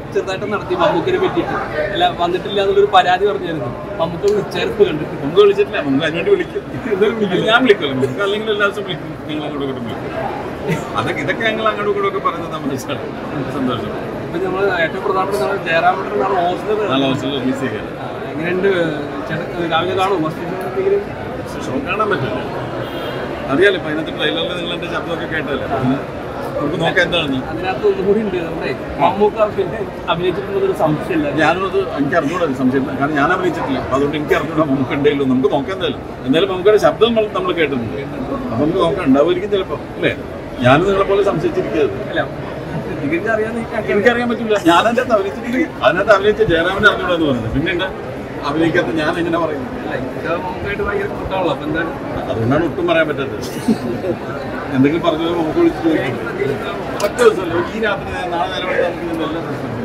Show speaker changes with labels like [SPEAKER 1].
[SPEAKER 1] ചെറുതായിട്ട് നടത്തി മമ്മൂക്കിനെ പറ്റിയിട്ട് അല്ല വന്നിട്ടില്ല എന്നുള്ളൊരു പരാതി പറഞ്ഞായിരുന്നു മമ്മൂക്ക വിളിച്ചായിരുന്നു കണ്ടിട്ട്
[SPEAKER 2] നമുക്ക് വിളിച്ചിട്ടില്ല നമുക്ക് അതിനുവേണ്ടി വിളിക്കും ഇത് ഞാൻ വിളിക്കുമല്ലോ നമുക്ക് അല്ലെങ്കിൽ എല്ലാ ദിവസവും വിളിക്കും നിങ്ങൾ അങ്ങോട്ടും ഇങ്ങോട്ടും വിളിക്കും അതൊക്കെ ഇതൊക്കെ ഞങ്ങൾ അങ്ങോട്ടും ഇങ്ങോട്ടും ഒക്കെ പറയുന്നത് നമ്മുടെ ഇഷ്ടമാണ് സന്തോഷം
[SPEAKER 1] ഇപ്പൊ നമ്മൾ ഏറ്റവും പ്രധാനപ്പെട്ട നമ്മൾ ജയറാമേട്ടൻ നാളെ ഹോസ്റ്റൽ
[SPEAKER 2] നാളെ ഹോസ്റ്റലിൽ റിലീസ് ചെയ്യാൻ
[SPEAKER 1] എങ്ങനെയുണ്ട് ചേട്ടൻ രാവിലെ കാണും എന്തെങ്കിലും
[SPEAKER 2] ഷോ കാണാൻ പറ്റില്ല അറിയാലോ ഇപ്പൊ അതിനകത്ത് ട്രെയിലറിൽ നിങ്ങൾ എന്റെ ശബ്ദമൊക്കെ കേട്ടല്ലേ പിന്നെ നമുക്ക് നോക്കാം എന്താണെന്ന്
[SPEAKER 1] അതിനകത്ത് ഒന്നുകൂടി ഉണ്ട് നമ്മുടെ മമ്മൂക്ക പിന്നെ അഭിനയിച്ചിട്ടുള്ളതൊരു സംശയമില്ല
[SPEAKER 2] ഞാനും അത് എനിക്ക് അറിഞ്ഞൂടാ ഒരു സംശയം കാരണം ഞാൻ അഭിനയിച്ചിട്ടില്ല അപ്പൊ അതുകൊണ്ട് എനിക്ക് അറിഞ്ഞൂടാ നമുക്ക് ഉണ്ടെങ്കിലും നമുക്ക് നോക്കാം എന്തായാലും എന്തായാലും നമുക്കൊരു ശബ്ദം നമ്മൾ നമ്മൾ കേട്ടിട്ടുണ്ട് അപ്പൊ നമുക്ക് നോക്കാം ഉണ്ടാവുമായിരിക്കും ചിലപ്പോ അല്ലേ ഞാനും നിങ്ങളെ പോലെ സംശയിച്ചിരിക്കരുത്
[SPEAKER 1] അല്ല നിങ്ങൾക്ക് അറിയാവുന്ന ഈ കാര്യം
[SPEAKER 2] എനിക്കറിയാൻ പറ്റില്ല ഞാൻ അതിനകത്ത് അഭിനയിച്ചിട്ട് അതിനകത്ത് അഭിനയിച്ച ജയറാമിനെ അറിഞ്ഞൂടാ എന്ന് പറഞ്ഞത് പിന്നെ എന്താ അഭിനയിക്കാത്ത ഞാൻ എങ്ങനെ പറയുന്നത്
[SPEAKER 1] അല്ല ഇത് മമ്മൂക്കായിട്ട് ഭയങ്കര കൂട്ടാണല്ലോ അപ്പൊ എന്തായാലും
[SPEAKER 2] അതുകൊണ്ടാണ് ഒട്ടും പറയാൻ പറ്റാത്തത് എന്തെങ്കിലും പറഞ്ഞു നമുക്ക് വിളിച്ച് ചോദിക്കും ഒറ്റ ദിവസമല്ലോ ഈ രാത്രി നാളെ നേരം നമുക്ക് ഇതിന്റെ എല്ലാം പ്രശ്നം